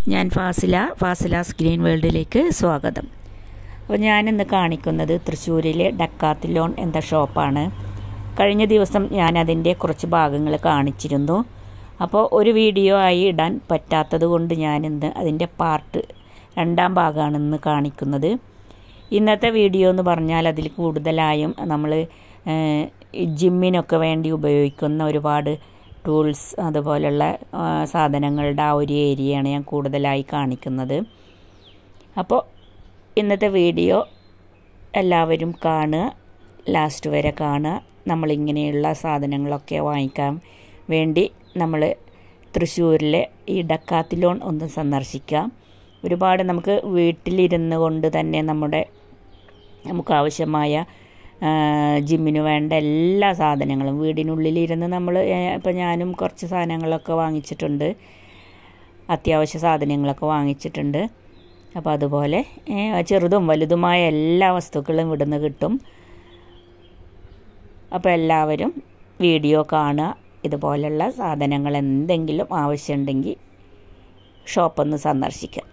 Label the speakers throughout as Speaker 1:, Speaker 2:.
Speaker 1: ഞാൻ ഫാസില ഫാസിലാസ് ഗ്രീൻ വേൾഡിലേക്ക് സ്വാഗതം അപ്പോൾ ഞാനിന്ന് കാണിക്കുന്നത് തൃശ്ശൂരിലെ ഡക്കാത്തിലോൺ എന്ന ഷോപ്പാണ് കഴിഞ്ഞ ദിവസം ഞാൻ അതിൻ്റെ കുറച്ച് ഭാഗങ്ങൾ കാണിച്ചിരുന്നു അപ്പോൾ ഒരു വീഡിയോ ആയി ഇടാൻ പറ്റാത്തത് കൊണ്ട് ഞാനിന്ന് അതിൻ്റെ പാർട്ട് രണ്ടാം ഭാഗമാണ് ഇന്ന് കാണിക്കുന്നത് ഇന്നത്തെ വീഡിയോ എന്ന് പറഞ്ഞാൽ അതിൽ കൂടുതലായും നമ്മൾ ജിമ്മിനൊക്കെ വേണ്ടി ഉപയോഗിക്കുന്ന ഒരുപാട് ടൂൾസ് അതുപോലുള്ള സാധനങ്ങളുടെ ആ ഒരു ഏരിയയാണ് ഞാൻ കൂടുതലായി കാണിക്കുന്നത് അപ്പോൾ ഇന്നത്തെ വീഡിയോ എല്ലാവരും കാണുക ലാസ്റ്റ് വരെ കാണുക നമ്മളിങ്ങനെയുള്ള സാധനങ്ങളൊക്കെ വാങ്ങിക്കാൻ വേണ്ടി നമ്മൾ തൃശ്ശൂരിലെ ഈ ഡക്കാത്തിലോൺ ഒന്ന് സന്ദർശിക്കാം ഒരുപാട് നമുക്ക് വീട്ടിലിരുന്ന് കൊണ്ട് തന്നെ നമ്മുടെ നമുക്ക് ആവശ്യമായ ജിമ്മിന് വേണ്ട എല്ലാ സാധനങ്ങളും വീടിനുള്ളിലിരുന്ന് നമ്മൾ ഇപ്പം ഞാനും കുറച്ച് സാധനങ്ങളൊക്കെ വാങ്ങിച്ചിട്ടുണ്ട് അത്യാവശ്യ സാധനങ്ങളൊക്കെ വാങ്ങിച്ചിട്ടുണ്ട് അപ്പോൾ അതുപോലെ ചെറുതും വലുതുമായ എല്ലാ വസ്തുക്കളും ഇവിടുന്ന് കിട്ടും അപ്പോൾ എല്ലാവരും വീഡിയോ കാണുക ഇതുപോലുള്ള സാധനങ്ങൾ എന്തെങ്കിലും ആവശ്യമുണ്ടെങ്കിൽ ഷോപ്പൊന്ന് സന്ദർശിക്കുക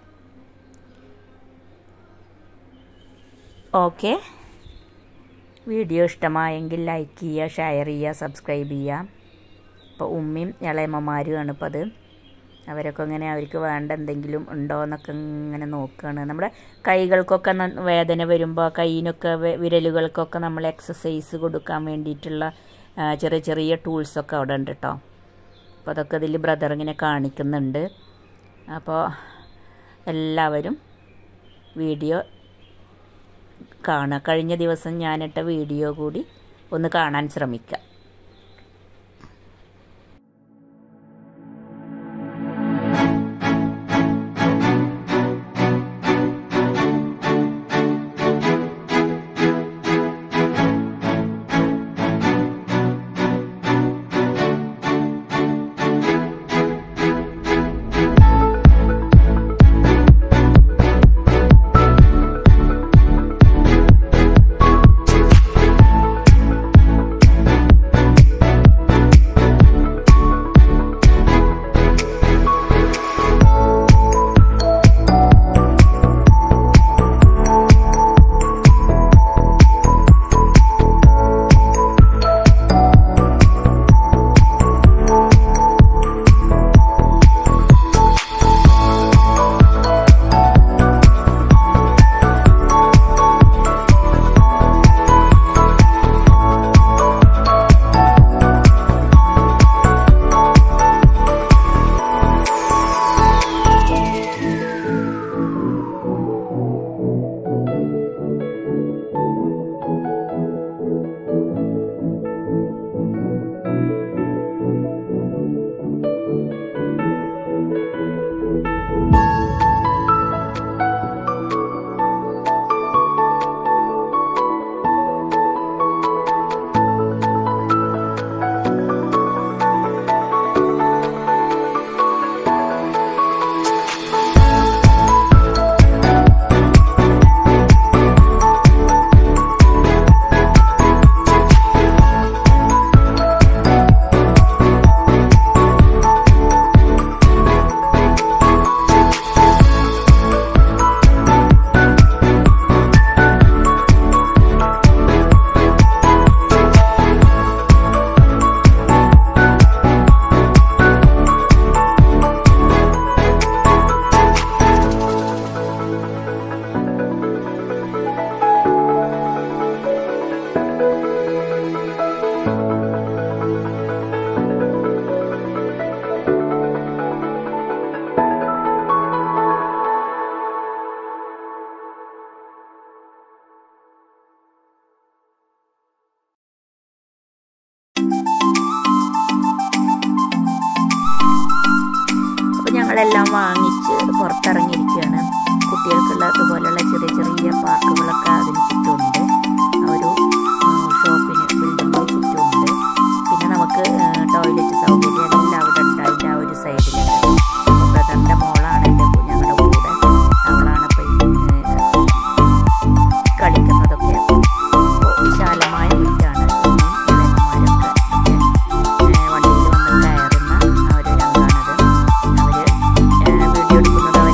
Speaker 1: ഓക്കെ വീഡിയോ ഇഷ്ടമായെങ്കിൽ ലൈക്ക് ചെയ്യുക ഷെയർ ചെയ്യുക സബ്സ്ക്രൈബ് ചെയ്യുക ഇപ്പോൾ ഉമ്മയും ഇളയമ്മമാരുമാണ് ഇപ്പോൾ അത് അവരൊക്കെ ഇങ്ങനെ അവർക്ക് വേണ്ട എന്തെങ്കിലും ഉണ്ടോ എന്നൊക്കെ ഇങ്ങനെ നോക്കുകയാണ് നമ്മുടെ കൈകൾക്കൊക്കെ വേദന വരുമ്പോൾ കൈയിനൊക്കെ വിരലുകൾക്കൊക്കെ നമ്മൾ എക്സസൈസ് കൊടുക്കാൻ വേണ്ടിയിട്ടുള്ള ചെറിയ ചെറിയ ടൂൾസൊക്കെ അവിടെ ഉണ്ട് കേട്ടോ അപ്പോൾ അതൊക്കെ ഇതിൽ ബ്രദർ ഇങ്ങനെ കാണിക്കുന്നുണ്ട് അപ്പോൾ എല്ലാവരും വീഡിയോ കാണുക കഴിഞ്ഞ ദിവസം ഞാനിട്ട വീഡിയോ കൂടി ഒന്ന് കാണാൻ ശ്രമിക്കുക ഞങ്ങളെല്ലാം വാങ്ങിച്ച് പുറത്തിറങ്ങിയിരിക്കുകയാണ് കുട്ടികൾക്കുള്ള അതുപോലെയുള്ള ചെറിയ ചെറിയ പാർക്കുകളൊക്കെ അതിന് ചുറ്റുമുണ്ട് ആ ഒരു ഷോപ്പിന് ബിൽഡിങ്ങിന് ചുറ്റുമുണ്ട് പിന്നെ നമുക്ക് ടോയ്ലറ്റ് സൗകര്യം എല്ലാം അവിടെ ഉണ്ട് അതിൻ്റെ ആ ഒരു സൈഡിലുണ്ട് അപ്പോൾ ബ്രദറിൻ്റെ മോളാണ് എൻ്റെ ഞങ്ങളുടെ കൂടെ അവളാണ് ഇപ്പോൾ കളിക്കുന്നതൊക്കെ വിശാലമായ മുറ്റാണ് വണ്ടിയിൽ വന്ന് കയറുന്ന ആ ഒരു രംഗമാണത് അവർ വീഡിയോ എടുക്കുന്നത്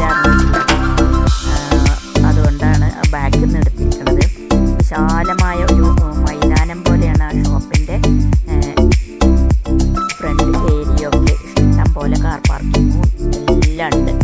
Speaker 1: വിശാലമായ ഒരു ഏഹ്, മൈതാനം പോലെയാണ് ആ ഷോപ്പിൻ്റെ ഫ്രണ്ട് ഏരിയ ഒക്കെ ഇഷ്ടം പോലെ കാർ പാർക്കിങ്ങും എല്ലാം ഉണ്ട്